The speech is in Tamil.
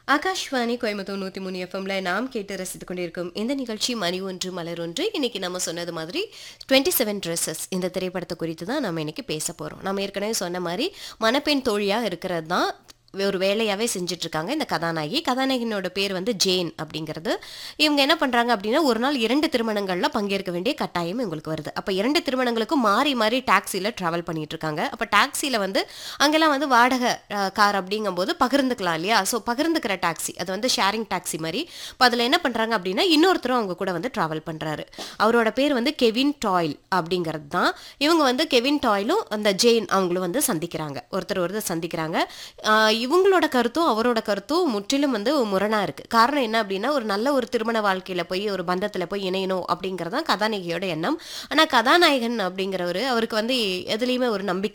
ஆகாஷ்வாணி கோயம்புத்தூர் நூத்தி மூணு எஃப்எம்ல நாம் கேட்டு ரசித்துக் கொண்டிருக்கும் இந்த நிகழ்ச்சி மணி ஒன்று மலர் ஒன்று இன்னைக்கு நம்ம சொன்னது மாதிரி டுவெண்ட்டி செவன் ட்ரெஸ்ஸஸ் இந்த திரைப்படத்தை குறித்து தான் நம்ம இன்னைக்கு பேச போறோம் நம்ம ஏற்கனவே சொன்ன மாதிரி மணப்பெண் தோழியா இருக்கிறது தான் ஒரு வேலையாவே செஞ்சுட்டு இருக்காங்க இந்த கதாநாயகி கதாநாயகினோட பேர் வந்து ஜேன் அப்படிங்கிறது இவங்க என்ன பண்றாங்க அப்படின்னா ஒரு நாள் இரண்டு திருமணங்கள்ல பங்கேற்க வேண்டிய கட்டாயம் இவங்களுக்கு வருது அப்ப இரண்டு திருமணங்களுக்கும் மாறி மாறி டாக்ஸில டிராவல் பண்ணிட்டு இருக்காங்க அப்ப டாக்ஸில வந்து அங்கெல்லாம் வந்து வாடகை கார் அப்படிங்கும்போது பகிர்ந்துக்கலாம் இல்லையா ஸோ பகிர்ந்துக்கிற டாக்ஸி அது வந்து ஷேரிங் டாக்ஸி மாதிரி இப்போ அதில் என்ன பண்ணுறாங்க அப்படின்னா இன்னொருத்தரும் அவங்க கூட வந்து ட்ராவல் பண்ணுறாரு அவரோட பேர் வந்து கெவின் டாயில் அப்படிங்கிறது தான் இவங்க வந்து கெவின் டாயிலும் அந்த ஜெயின் அவங்களும் வந்து சந்திக்கிறாங்க ஒருத்தர் ஒருத்தர் சந்திக்கிறாங்க ஆஹ் இவங்களோட கருத்தும் அவரோட கருத்தும் முற்றிலும் வந்து முரணா இருக்கு காரணம் என்ன அப்படின்னா ஒரு நல்ல ஒரு திருமண வாழ்க்கையில போய் ஒரு பந்தத்துல போய் இணையணும் அப்படிங்கிறது தான் கதாநாயகியோட எண்ணம் ஆனா கதாநாயகன் அப்படிங்கிறவரு அவருக்கு வந்து எதுலேயுமே ஒரு நம்பிக்கை